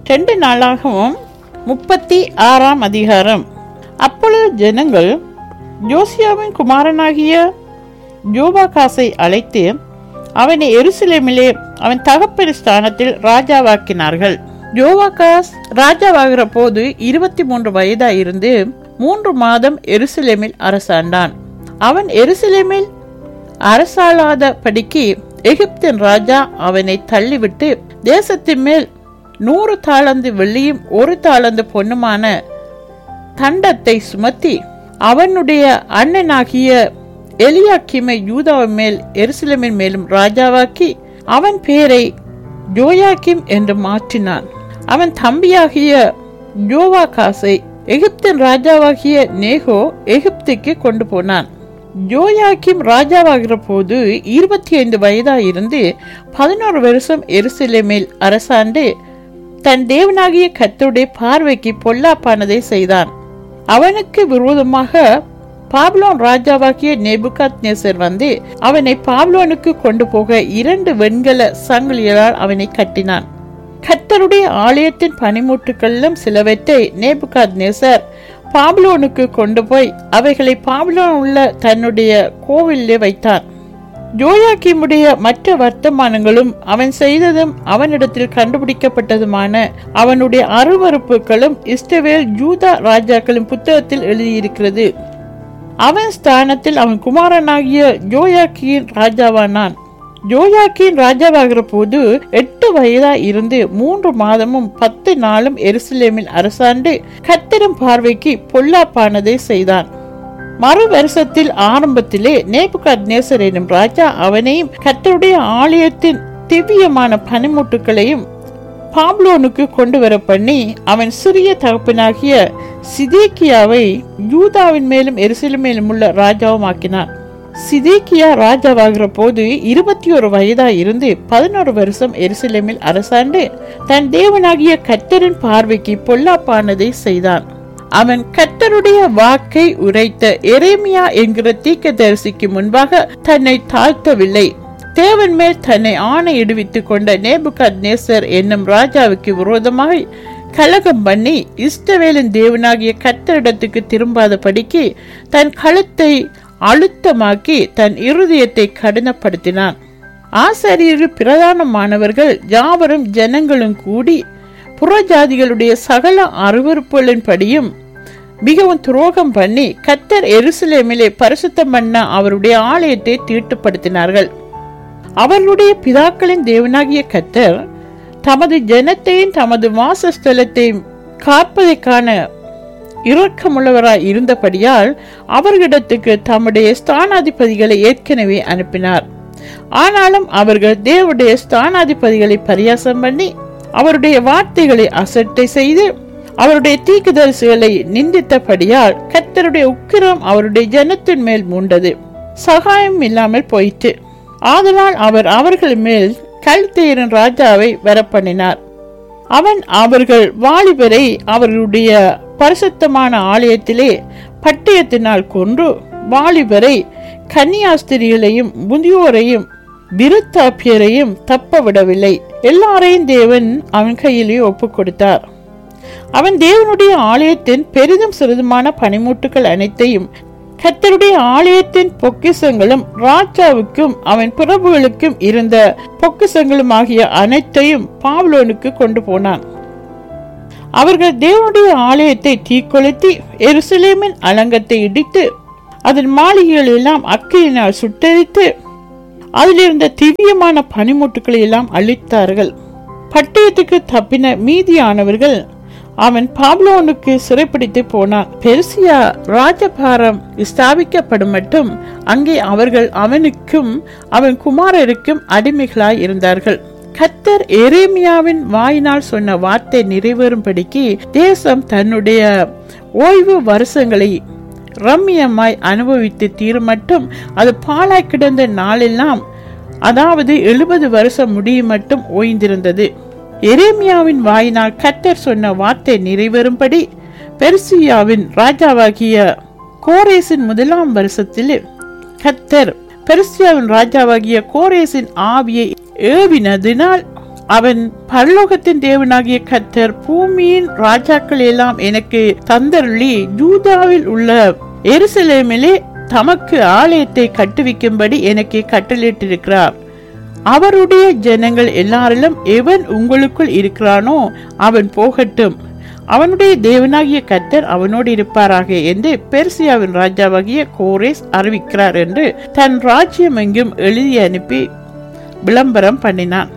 ரெண்டு நாளாகவும் முப்பத்தி ஆறாம் அதிகாரம் அப்பொழுது ஜனங்கள் ஜோசியாவின் குமாரனாகிய ஜோபாகாசை அழைத்து அவனை எருசலேமிலே அவன் தகப்பன் ஸ்தானத்தில் ராஜாவாக்கினார்கள் ஜோவாகாஸ் ராஜாவாகிற போது இருபத்தி மூன்று வயதாயிருந்து மூன்று மாதம் எருசலேமில் அரசாண்டான் அவன் எருசலேமில் அரசாளாதபடிக்கு எகிப்தின் ராஜா அவனை தள்ளிவிட்டு தேசத்தின் மேல் நூறு தாளந்து வெள்ளியும் ஒரு தாளந்து பொன்னுமான தண்டத்தை சுமத்தி அவனுடைய அண்ணனாகிய எலியாக்கிமை யூதாவின் மேல் எருசலேமின் மேலும் ராஜாவாக்கி அவன் பேரை ஜோயாக்கிம் என்று மாற்றினான் அவன் தம்பியாகிய ஜோவாகாசை எகிப்தின் ராஜாவாகிய நேகோ எகிப்துக்கு கொண்டு போனான் ஜோயாக்கிம் ராஜாவாகிற போது இருபத்தி ஐந்து வயதாயிருந்து பதினோரு வருஷம் எருசலேமில் அரசாண்டு தன் தேவனாகிய கர்த்தருடைய பார்வைக்கு பொல்லாப்பானதை செய்தான் அவனுக்கு விரோதமாக பாப்லோன் ராஜாவாகிய நெபுகாத் நேசர் வந்து அவனை பாப்லோனுக்கு கொண்டு போக இரண்டு வெண்கல சங்கிலிகளால் அவனை கட்டினான் கர்த்தருடைய ஆலயத்தின் பனிமுட்டுகளிலும் சிலவற்றை நேபுகாத் நேசர் பாப்லோனுக்கு கொண்டு போய் அவைகளை பாப்லோன் உள்ள தன்னுடைய கோவிலே வைத்தான் ஜோயாக்கிமுடைய மற்ற வர்த்தமானங்களும் அவன் செய்ததும் அவனிடத்தில் கண்டுபிடிக்கப்பட்டதுமான அவனுடைய அருவறுப்புகளும் இஸ்ரவேல் ஜூதா ராஜாக்களின் புத்தகத்தில் எழுதியிருக்கிறது அவன் ஸ்தானத்தில் அவன் குமாரனாகிய ஜோயாக்கியின் ராஜாவானான் ஜோயாக்கின் ராஜாவாகிற போது எட்டு வயதா இருந்து மூன்று மாதமும் பத்து நாளும் எருசலேமில் அரசாண்டு கத்திரம் பார்வைக்கு பொல்லாப்பானதை செய்தான் மறு வருஷத்தில் ஆரம்பத்திலே நேபுகாத் நேசர் எனும் ராஜா அவனையும் கத்தருடைய ஆலயத்தின் திவ்யமான பனிமுட்டுகளையும் பாப்லோனுக்கு கொண்டு வர பண்ணி அவன் சிறிய தகப்பனாகிய சிதேக்கியாவை யூதாவின் மேலும் எருசலேம் மேலும் உள்ள ராஜாவும் ஆக்கினான் சிதேக்கியா ராஜாவாகிற போது இருபத்தி ஒரு வயதா இருந்து பதினோரு வருஷம் எருசலேமில் அரசாண்டு தன் தேவனாகிய கத்தரின் பார்வைக்கு பொல்லாப்பானதை செய்தான் அவன் கத்தருடைய வாக்கை உரைத்த எரேமியா என்கிற தீக்கதரிசிக்கு முன்பாக தன்னை தாழ்த்தவில்லை தேவன் மேல் தன்னை ஆணையிடுவித்துக் கொண்ட நேபுகாத் நேசர் என்னும் ராஜாவுக்கு விரோதமாக கலகம் பண்ணி இஷ்டவேலின் தேவனாகிய கத்தரிடத்துக்கு திரும்பாதபடிக்கு தன் கழுத்தை அழுத்தமாக்கி தன் இருதயத்தை கடினப்படுத்தினான் ஆசாரியர்கள் பிரதானமானவர்கள் யாவரும் ஜனங்களும் கூடி புறஜாதிகளுடைய சகல அருவறுப்புகளின்படியும் மிகவும் துரோகம் பண்ணி கத்தர் எருசலேமிலே பரிசுத்தம் பண்ண அவருடைய ஆலயத்தை தீட்டுப்படுத்தினார்கள் அவர்களுடைய பிதாக்களின் தேவனாகிய கத்தர் தமது ஜனத்தையும் தமது வாசஸ்தலத்தையும் காப்பதைக்கான இரக்கமுள்ளவராய் இருந்தபடியால் அவர்களிடத்துக்கு தம்முடைய ஸ்தானாதிபதிகளை ஏற்கனவே அனுப்பினார் ஆனாலும் அவர்கள் தேவனுடைய ஸ்தானாதிபதிகளை பரியாசம் பண்ணி அவருடைய வார்த்தைகளை அசட்டை செய்து அவருடைய தீக்குதரிசிகளை நிந்தித்தபடியால் கத்தருடைய உக்கிரம் அவருடைய ஜனத்தின் மேல் மூண்டது சகாயம் இல்லாமல் போயிற்று ஆதலால் அவர் அவர்கள் மேல் கல்தேரன் ராஜாவை வரப்பண்ணினார் அவன் அவர்கள் வாலிபரை அவர்களுடைய பரிசுத்தமான ஆலயத்திலே பட்டயத்தினால் கொன்று வாலிபரை கன்னியாஸ்திரிகளையும் முதியோரையும் விருத்தாப்பியரையும் தப்ப விடவில்லை எல்லாரையும் தேவன் அவன் கையிலே ஒப்பு கொடுத்தார் அவன் தேவனுடைய ஆலயத்தின் பெரிதும் சிறிதுமான பனிமூட்டுகள் அனைத்தையும் கத்தருடைய ஆலயத்தின் பொக்கிசங்களும் ராஜாவுக்கும் அவன் பிரபுகளுக்கும் இருந்த பொக்கிசங்களும் ஆகிய அனைத்தையும் பாவ்லோனுக்கு கொண்டு போனான் அவர்கள் தேவனுடைய ஆலயத்தை தீக்கொளுத்தி எருசலேமின் அலங்கத்தை இடித்து அதன் மாளிகைகள் எல்லாம் அக்கையினால் சுட்டரித்து அதிலிருந்த திவ்யமான பனிமுட்டுக்களை எல்லாம் அழித்தார்கள் பட்டயத்துக்கு தப்பின மீதியானவர்கள் அவன் பாப்லோனுக்கு சிறைப்பிடித்து போனான் பெருசியா ராஜபாரம் ஸ்தாபிக்கப்படும் மட்டும் அங்கே அவர்கள் அவனுக்கும் அவன் குமாரருக்கும் அடிமைகளாய் இருந்தார்கள் கத்தர் எரேமியாவின் வாயினால் சொன்ன வார்த்தை நிறைவேறும்படிக்கு தேசம் தன்னுடைய ஓய்வு வருஷங்களை ரம்மியமாய் அனுபவித்து தீருமட்டும் அது பாலாய் கிடந்த நாளெல்லாம் அதாவது எழுபது வருஷம் முடியும் மட்டும் ஓய்ந்திருந்தது எரேமியாவின் வாயினால் கத்தர் சொன்ன வார்த்தை நிறைவேறும்படி பெர்சியாவின் ராஜாவாகிய கோரேசின் முதலாம் வருஷத்தில் கத்தர் பெர்சியாவின் ராஜாவாகிய கோரேசின் ஆவியை ஏவினதினால் அவன் பரலோகத்தின் தேவனாகிய கத்தர் பூமியின் ராஜாக்கள் எல்லாம் எனக்கு தந்தருளி ஜூதாவில் உள்ள எருசலேமிலே தமக்கு ஆலயத்தை கட்டுவிக்கும்படி எனக்கு கட்டளிட்டிருக்கிறார் அவருடைய ஜனங்கள் எல்லாரிலும் எவன் உங்களுக்குள் இருக்கிறானோ அவன் போகட்டும் அவனுடைய தேவனாகிய கத்தர் அவனோடு இருப்பாராக என்று பெர்சியாவின் ராஜாவாகிய கோரேஸ் அறிவிக்கிறார் என்று தன் ராஜ்யம் எங்கும் எழுதி அனுப்பி விளம்பரம் பண்ணினான்